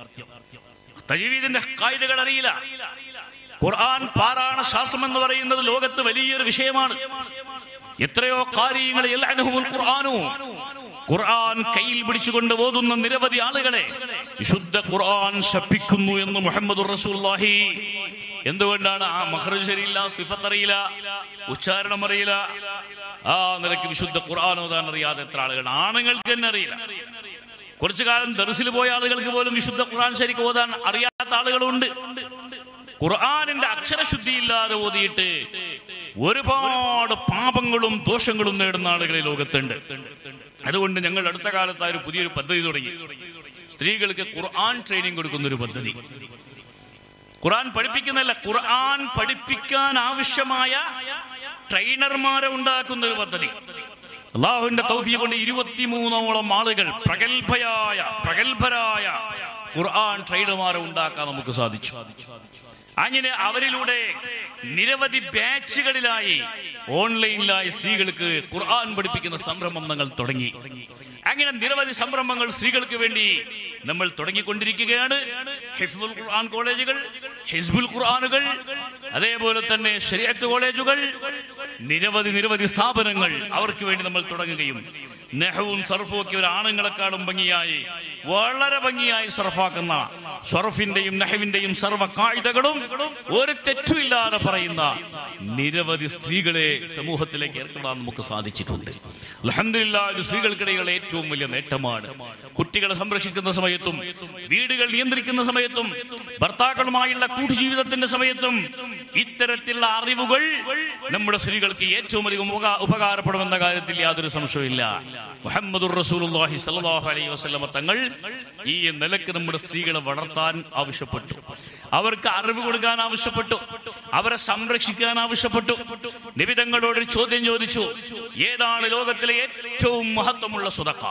A: തജീവീദിന്റെ കായികകൾ അറിയില്ല ഖുർആൻ പാരായണ ശാസ്ത്രം എന്ന് പറയുന്നത് ലോകത്ത് വലിയൊരു വിഷയമാണ് എത്രയോ കാര്യങ്ങൾ ഖുർആാനു ഖുർആൻ കയ്യിൽ പിടിച്ചുകൊണ്ട് ഓതുന്ന നിരവധി ആളുകളെ വിശുദ്ധ ഖുർആൻ ശപ്പിക്കുന്നു എന്ന് മുഹമ്മദ് റസൂല്ലാഹി എന്തുകൊണ്ടാണ് ആ മഹ്റജ് ശരിയില്ല സിഫത്ത് അറിയില്ല ഉച്ചാരണം അറിയില്ല ആ നിലയ്ക്ക് വിശുദ്ധ ഖുർആൻ ഓതാൻ അറിയാതെ എത്ര ആളുകൾ ആണുങ്ങൾക്ക് തന്നെ അറിയില്ല കുറച്ചു കാലം ദർസിൽ പോയ ആളുകൾക്ക് പോലും വിശുദ്ധ ഖുർആൻ ശരിക്ക് ഓതാൻ അറിയാത്ത ആളുകളുണ്ട് ഖുർആാനിന്റെ അക്ഷരശുദ്ധിയില്ലാതെ ഓതിയിട്ട് ഒരുപാട് പാപങ്ങളും ദോഷങ്ങളും നേടുന്ന ആളുകൾ ഈ ലോകത്തുണ്ട് അതുകൊണ്ട് ഞങ്ങൾ അടുത്ത കാലത്ത് ആ ഒരു പുതിയൊരു പദ്ധതി തുടങ്ങി സ്ത്രീകൾക്ക് ഖുർആൻ ട്രെയിനിങ് കൊടുക്കുന്ന ഒരു പദ്ധതി ഖുർആൻ പഠിപ്പിക്കുന്നല്ല ഖുർആൻ പഠിപ്പിക്കാൻ ആവശ്യമായ ട്രെയിനർമാരെ ഉണ്ടാക്കുന്ന ഒരു പദ്ധതി അള്ളാഹുവിന്റെ തൗഫീ കൊണ്ട് ഇരുപത്തിമൂന്നോളം ആളുകൾ പ്രഗത്ഭയായ പ്രഗത്ഭരായ ഖുർആൻ ട്രെയിനർമാരെ ഉണ്ടാക്കാൻ നമുക്ക് സാധിച്ചു അങ്ങനെ അവരിലൂടെ നിരവധി ബാച്ചുകളിലായി ഓൺലൈനിലായി സ്ത്രീകൾക്ക് ഖുർആൻ പഠിപ്പിക്കുന്ന സംരംഭം ഞങ്ങൾ തുടങ്ങി അങ്ങനെ നിരവധി സംരംഭങ്ങൾ സ്ത്രീകൾക്ക് വേണ്ടി നമ്മൾ തുടങ്ങിക്കൊണ്ടിരിക്കുകയാണ് ഹിഫ്ബുൽ ഖുർആൻ കോളേജുകൾ ഹിസ്ബുൽ ഖുർആനുകൾ അതേപോലെ തന്നെ ശരിയത്ത് കോളേജുകൾ നിരവധി നിരവധി സ്ഥാപനങ്ങൾ അവർക്ക് വേണ്ടി നമ്മൾ തുടങ്ങുകയും നെഹവും സർഫും ഒക്കെ ഒരു ആണുങ്ങളെക്കാളും ഭംഗിയായി വളരെ ഭംഗിയായി സർഫാക്കുന്ന ഷറഫിന്റെയും നഹവിന്റെയും സർവ്വ കായികകളും ഒരു തെറ്റുമില്ലാതെ പറയുന്ന നിരവധി സ്ത്രീകളെ സമൂഹത്തിലേക്ക് ഏർപ്പെടാൻ നമുക്ക് സാധിച്ചിട്ടുണ്ട് അൽഹംദുലില്ലാ ഇത് സ്ത്രീകൾക്കിടയിലുള്ള ഏറ്റവും വലിയ നേട്ടമാണ് കുട്ടികളെ സംരക്ഷിക്കുന്ന സമയത്തും വീടുകൾ നിയന്ത്രിക്കുന്ന സമയത്തും ഭർത്താക്കളുമായുള്ള കൂട്ടുജീവിതത്തിന്റെ സമയത്തും ഇത്തരത്തിലുള്ള അറിവുകൾ നമ്മുടെ സ്ത്രീകൾക്ക് ഏറ്റവും അധികം ഉപകാ- ഉപകാരപ്പെടുമെന്ന കാര്യത്തിൽ യാതൊരു സംശയമില്ല മുഹമ്മദുർ റസൂലുള്ളാഹി സ്വല്ലല്ലാഹു അലൈഹി വസല്ലമ തങ്ങൾ ഈ നിലക്ക് നമ്മുടെ സ്ത്രീകളെ വളർത്താൻ ആവശ്യപ്പെട്ടു അവർക്ക് അറിവ് കൊടുക്കാൻ ആവശ്യപ്പെട്ടു അവരെ സംരക്ഷിക്കാൻ ആവശ്യപ്പെട്ടു നിബിതങ്ങളോട് ഒരു ചോദ്യം ചോദിച്ചു ഏതാണ് ലോകത്തിലെ ഏറ്റവും മഹത്വമുള്ള സ്വതക്ക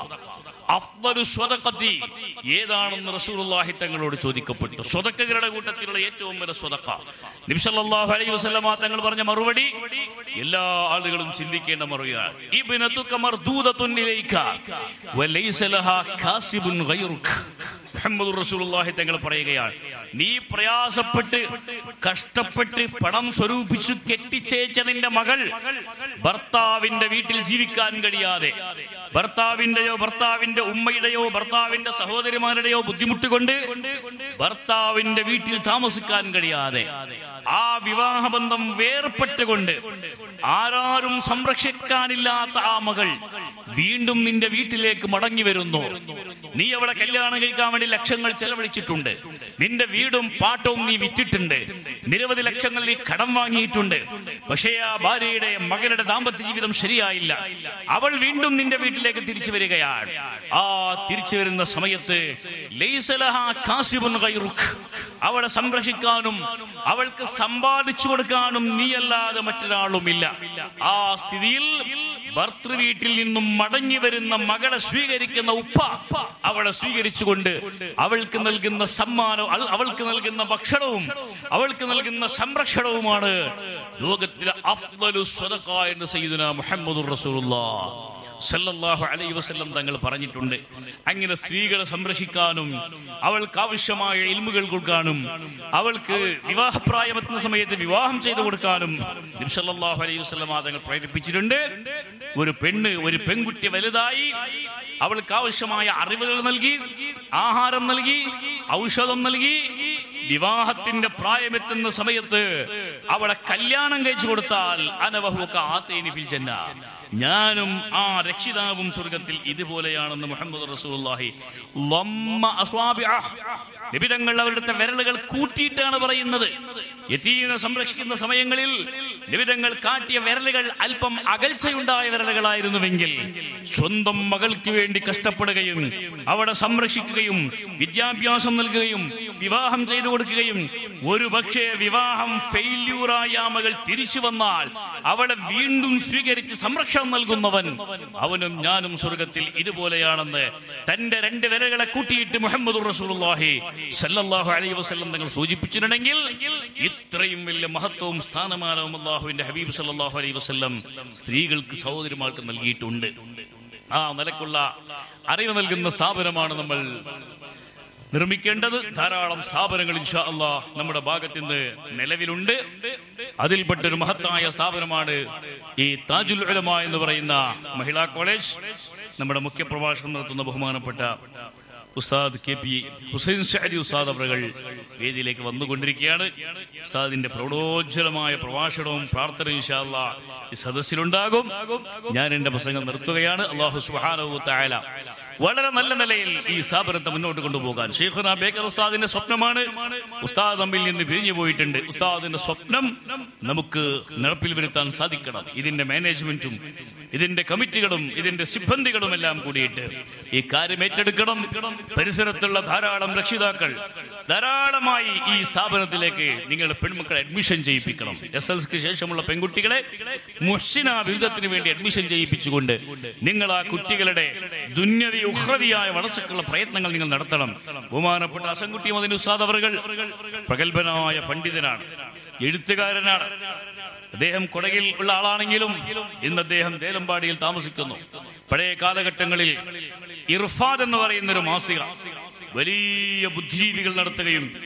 A: അഫ്ദലു സ്വതക്കത്തി ഏതാണെന്ന് റസൂലുള്ളാഹി തങ്ങളോട് ചോദിക്കപ്പെട്ടു സ്വതക്കകളുടെ കൂട്ടത്തിലുള്ള ഏറ്റവും വലിയ സ്വതക്ക നബി സല്ലല്ലാഹു അലൈഹി വസല്ലമ തങ്ങൾ പറഞ്ഞ മറുപടി എല്ലാ ആളുകളും ചിന്തിക്കേണ്ട മറുപടിയാണ് ഇബ്നതുക മർദൂദത്തുൻ ഇലൈക വലൈസ ലഹാ കാസിബുൻ ഗൈറുക മുഹമ്മദ് റസൂലുള്ളാഹി തങ്ങൾ പറയുകയാണ് നീ പ്രയാസപ്പെട്ട് കഷ്ടപ്പെട്ട് പണം സ്വരൂപിച്ചു കെട്ടിച്ചേച്ചതിന്റെ മകൾ ഭർത്താവിന്റെ വീട്ടിൽ ജീവിക്കാൻ കഴിയാതെ ഭർത്താവിന്റെയോ ഭർത്താവിന്റെ ഉമ്മയുടെയോ ഭർത്താവിന്റെ സഹോദരിമാരുടെയോ ബുദ്ധിമുട്ട് കൊണ്ട് ഭർത്താവിന്റെ വീട്ടിൽ താമസിക്കാൻ കഴിയാതെ ആ വിവാഹബന്ധം വേർപ്പെട്ടുകൊണ്ട് ആരാരും സംരക്ഷിക്കാനില്ലാത്ത ആ മകൾ വീണ്ടും നിന്റെ വീട്ടിലേക്ക് മടങ്ങി വരുന്നു നീ അവളെ കല്യാണം കഴിക്കാൻ വേണ്ടി ലക്ഷങ്ങൾ ചെലവഴിച്ചിട്ടുണ്ട് നിന്റെ വീടും പാട്ടവും നീ വിറ്റിട്ടുണ്ട് നിരവധി ലക്ഷങ്ങൾ നീ കടം വാങ്ങിയിട്ടുണ്ട് പക്ഷേ ആ ഭാര്യയുടെ മകനുടെ ദാമ്പത്യ ജീവിതം ശരിയായില്ല അവൾ വീണ്ടും നിന്റെ വീട്ടിലേക്ക് തിരിച്ചു വരികയാണ് ആ തിരിച്ചു വരുന്ന സമയത്ത് ലൈസലഹാ കാസിബുൻ ഗൈറുക്. അവളെ സംരക്ഷിക്കാനും അവൾക്ക് സമ്പാദിച്ചു കൊടുക്കാനും നീയല്ലാതെ മറ്റൊരാളുമില്ല ആ സ്ഥിതിയിൽ ഭർത്തൃ വീട്ടിൽ നിന്നും മടങ്ങി വരുന്ന മകളെ സ്വീകരിക്കുന്ന ഉപ്പ അവളെ സ്വീകരിച്ചുകൊണ്ട് അവൾക്ക് നൽകുന്ന സമ്മാനവും അൾ- അവൾക്ക് നൽകുന്ന ഭക്ഷണവും അവൾക്ക് നൽകുന്ന സംരക്ഷണവുമാണ് ലോകത്തിലെ അഫ്ദലു സ്വതക്ക എന്ന് സയ്യിദുന മുഹമ്മദുർ റസൂലുള്ളാഹ് സല്ലല്ലാഹു അലൈഹി വസല്ലം തങ്ങൾ പറഞ്ഞിട്ടുണ്ട് അങ്ങനെ സ്ത്രീകളെ സംരക്ഷിക്കാനും അവൾക്ക് ആവശ്യമായ ഇൽമുകൾ കൊടുക്കാനും അവൾക്ക് വിവാഹപ്രായമെത്തുന്ന സമയത്ത് വിവാഹം ചെയ്തു കൊടുക്കാനും നബി സല്ലല്ലാഹു അലൈഹി വസല്ലം തങ്ങൾ പ്രേരിപ്പിച്ചിട്ടുണ്ട് ഒരു പെണ്ണ് ഒരു പെൺകുട്ടി വലുതായി അവൾക്ക് ആവശ്യമായ അറിവുകൾ നൽകി ആഹാരം നൽകി ഔഷധം നൽകി വിവാഹത്തിന്റെ പ്രായമെത്തുന്ന സമയത്ത് അവളെ കല്യാണം കഴിച്ചു കൊടുത്താൽ അനവഹുക്ക ആത്തേനി ഫിൽ ജന്ന ഞാനും ആ രക്ഷിതാവും സ്വർഗത്തിൽ ഇതുപോലെയാണെന്ന് മുഹമ്മദ് റസൂലുള്ളാഹി ലമ്മ അസ്വാബിഅഹ്. നിബിതങ്ങൾ അവരുടെ വിരലുകൾ കൂട്ടിയിട്ടാണ് പറയുന്നത് യതീനെ സംരക്ഷിക്കുന്ന സമയങ്ങളിൽ നിബിതങ്ങൾ കാട്ടിയ വിരലുകൾ അല്പം അകൽച്ചയുണ്ടായ വിരലുകളായിരുന്നുവെങ്കിൽ സ്വന്തം മകൾക്ക് വേണ്ടി കഷ്ടപ്പെടുകയും അവളെ സംരക്ഷിക്കുകയും വിദ്യാഭ്യാസം നൽകുകയും വിവാഹം ചെയ്തു കൊടുക്കുകയും ഒരു പക്ഷേ വിവാഹം ഫെയില്യൂറായ ആ മകൾ തിരിച്ചു വന്നാൽ അവളെ വീണ്ടും സ്വീകരിച്ച് സംരക്ഷണം നൽകുന്നവൻ അവനും ഞാനും സ്വർഗത്തിൽ ഇതുപോലെയാണെന്ന് തന്റെ രണ്ട് വിരകളെ കൂട്ടിയിട്ട് മുഹമ്മദ് റസൂലുള്ളാഹി സല്ലല്ലാഹു അലൈഹി വസല്ലം തങ്ങൾ സൂചിപ്പിച്ചിട്ടുണ്ടെങ്കിൽ ഇത്രയും വലിയ മഹത്വവും സ്ഥാനമാനവും അള്ളാഹുവിന്റെ ഹബീബ് സല്ലല്ലാഹു അലൈഹി വസല്ലം സ്ത്രീകൾക്ക് സഹോദരിമാർക്ക് നൽകിയിട്ടുണ്ട് ആ നിലക്കുള്ള അറിവ് നൽകുന്ന സ്ഥാപനമാണ് നമ്മൾ നിർമ്മിക്കേണ്ടത് ധാരാളം സ്ഥാപനങ്ങൾ ഇൻഷാ അല്ലാ നമ്മുടെ ഭാഗത്ത് ഇന്ന് നിലവിലുണ്ട് അതിൽപ്പെട്ടൊരു മഹത്തായ സ്ഥാപനമാണ് ഈ താജുൽ ഉലമ എന്ന് പറയുന്ന മഹിളാ കോളേജ് നമ്മുടെ മുഖ്യ പ്രഭാഷണം നടത്തുന്ന ബഹുമാനപ്പെട്ട ഉസ്താദ് കെ പി ഹുസൈൻ ഷാരി ഉസ്താദ് അവറുകൾ വേദിയിലേക്ക് വന്നുകൊണ്ടിരിക്കുകയാണ് ഉസ്താദിന്റെ പ്രൗഢോജ്വലമായ പ്രഭാഷണവും പ്രാർത്ഥനയും ഇൻഷാ അല്ലാ ഈ സദസ്സിലുണ്ടാകും ഞാൻ എന്റെ പ്രസംഗം നിർത്തുകയാണ് അള്ളാഹു സുബ്ഹാനഹു തആല വളരെ നല്ല നിലയിൽ ഈ സ്ഥാപനത്തെ മുന്നോട്ട് കൊണ്ടുപോകാൻ ഷെയ്ഖുന ബേക്കർ ഉസ്താദിന്റെ സ്വപ്നമാണ് ഉസ്താദ് തമ്മിൽ നിന്ന് പിരിഞ്ഞു പോയിട്ടുണ്ട് ഉസ്താദിന്റെ സ്വപ്നം നമുക്ക് നടപ്പിൽ വരുത്താൻ സാധിക്കണം ഇതിന്റെ മാനേജ്മെന്റും ഇതിന്റെ കമ്മിറ്റികളും ഇതിന്റെ സിബ്ബന്ദികളും എല്ലാം കൂടിയിട്ട് ഈ കാര്യം ഏറ്റെടുക്കണം പരിസരത്തുള്ള ധാരാളം രക്ഷിതാക്കൾ ധാരാളമായി ഈ സ്ഥാപനത്തിലേക്ക് നിങ്ങൾ പെൺമക്കളെ അഡ്മിഷൻ ചെയ്യിപ്പിക്കണം എസ് എൽ സിക്ക് ശേഷമുള്ള പെൺകുട്ടികളെ മുഹ്സിന ബിരുദത്തിന് വേണ്ടി അഡ്മിഷൻ ചെയ്യിപ്പിച്ചുകൊണ്ട് നിങ്ങൾ ആ കുട്ടികളുടെ ദുന്യതി ഉഹ്രവിയായ വളർച്ചക്കുള്ള പ്രയത്നങ്ങൾ നിങ്ങൾ നടത്തണം ബഹുമാനപ്പെട്ട അസംകുട്ടി മദിന് ഉസ്താദ് അവറുകൾ പ്രഗത്ഭനായ പണ്ഡിതനാണ് എഴുത്തുകാരനാണ് അദ്ദേഹം കൊടകിൽ ഉള്ള ആളാണെങ്കിലും ഇന്ന് അദ്ദേഹം ദേലമ്പാടിയിൽ താമസിക്കുന്നു പഴയ കാലഘട്ടങ്ങളിൽ ഇർഫാദ് എന്ന് പറയുന്ന ഒരു മാസിക വലിയ ബുദ്ധിജീവികൾ നടത്തുകയും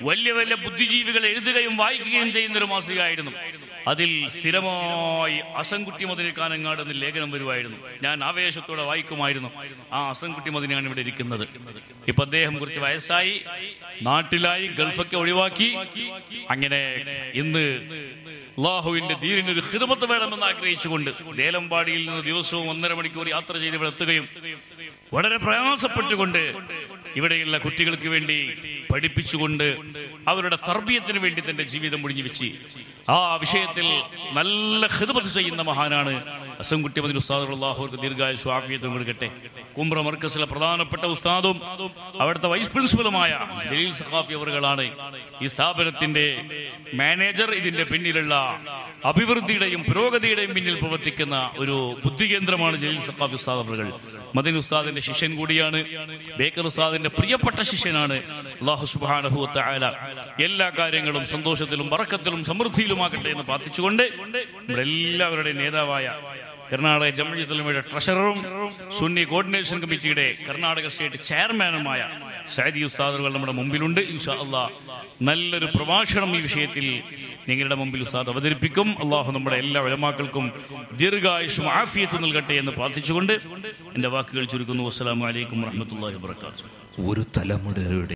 A: വലിയ വലിയ ബുദ്ധിജീവികൾ എഴുതുകയും വായിക്കുകയും ചെയ്യുന്ന ഒരു മാസികയായിരുന്നു അതിൽ സ്ഥിരമായി അസംകുട്ടി മതിനിക്കാനങ്ങാട് എന്ന് ലേഖനം വരുമായിരുന്നു ഞാൻ ആവേശത്തോടെ വായിക്കുമായിരുന്നു ആ അസംകുട്ടി മതിനാണ് ഇവിടെ ഇരിക്കുന്നത് ഇപ്പൊ അദ്ദേഹം കുറച്ച് വയസ്സായി നാട്ടിലായി ഗൾഫൊക്കെ ഒഴിവാക്കി അങ്ങനെ ഇന്ന് അള്ളാഹുവിന്റെ ദീനിന് ഒരു ഹിതമത്ത് വേണമെന്ന് ആഗ്രഹിച്ചുകൊണ്ട് ലേലമ്പാടിയിൽ നിന്ന് ദിവസവും ഒന്നര മണിക്കൂർ യാത്ര ചെയ്ത് ഇവിടെ എത്തുകയും വളരെ പ്രയാസപ്പെട്ടുകൊണ്ട് ഇവിടെയുള്ള കുട്ടികൾക്ക് വേണ്ടി പഠിപ്പിച്ചുകൊണ്ട് അവരുടെ തർബീയത്തിന് വേണ്ടി തന്റെ ജീവിതം മുടിഞ്ഞു വെച്ച് ആ വിഷയത്തിൽ നല്ല ഹിതമത്ത് ചെയ്യുന്ന മഹാനാണ് അസംകുട്ടി മദിൻ ഉസ്താദ് അള്ളാഹുർക്ക് ദീർഘായുസ് ആഫിയത്തും കൊടുക്കട്ടെ കുംബ്ര മർക്കസിലെ പ്രധാനപ്പെട്ട ഉസ്താദും അവിടുത്തെ വൈസ് പ്രിൻസിപ്പലുമായ ജലീൽ സഖാഫി അവറുകളാണ് ഈ സ്ഥാപനത്തിന്റെ മാനേജർ ഇതിന്റെ പിന്നിലുള്ള അഭിവൃദ്ധിയുടെയും പുരോഗതിയുടെയും പിന്നിൽ പ്രവർത്തിക്കുന്ന ഒരു ബുദ്ധികേന്ദ്രമാണ് ജലീൽ സഖാഫി ഉസ്താദ് അവറുകൾ മദിൻ ഉസ്താദിന്റെ ശിഷ്യൻ കൂടിയാണ് ബേക്കർ ഉസ്താദിന്റെ പ്രിയപ്പെട്ട ശിഷ്യനാണ് അള്ളാഹു സുബ്ഹാനഹു വ തആല എല്ലാ കാര്യങ്ങളും സന്തോഷത്തിലും വറക്കത്തിലും സമൃദ്ധിയിലുമാകട്ടെ എന്ന് പ്രാർത്ഥിച്ചുകൊണ്ട് നമ്മുടെ എല്ലാവരുടെയും നേതാവായ കർണാടക ജമഴിത്തലമയുടെ ട്രഷററും സുന്നി കോർഡിനേഷൻ കമ്മിറ്റിയുടെ കർണാടക സ്റ്റേറ്റ് ചെയർമാനുമായ സൈദി ഉസ്താദുകൾ നമ്മുടെ മുമ്പിലുണ്ട് ഇൻഷാ അള്ളാ നല്ലൊരു പ്രഭാഷണം ഈ വിഷയത്തിൽ നിങ്ങളുടെ മുമ്പിൽ ഉസ്താദ് അവതരിപ്പിക്കും അള്ളാഹു നമ്മുടെ എല്ലാ ഉലമാക്കൾക്കും ദീർഘായുഷും ആഫിയത്തും നൽകട്ടെ എന്ന് പ്രാർത്ഥിച്ചുകൊണ്ട് എന്റെ വാക്കുകൾ ചുരുക്കുന്നു അസ്സലാമു അലൈക്കും വറഹ്മത്തുള്ളാഹി വബറകാതുഹു
B: ഒരു തലമുറയുടെ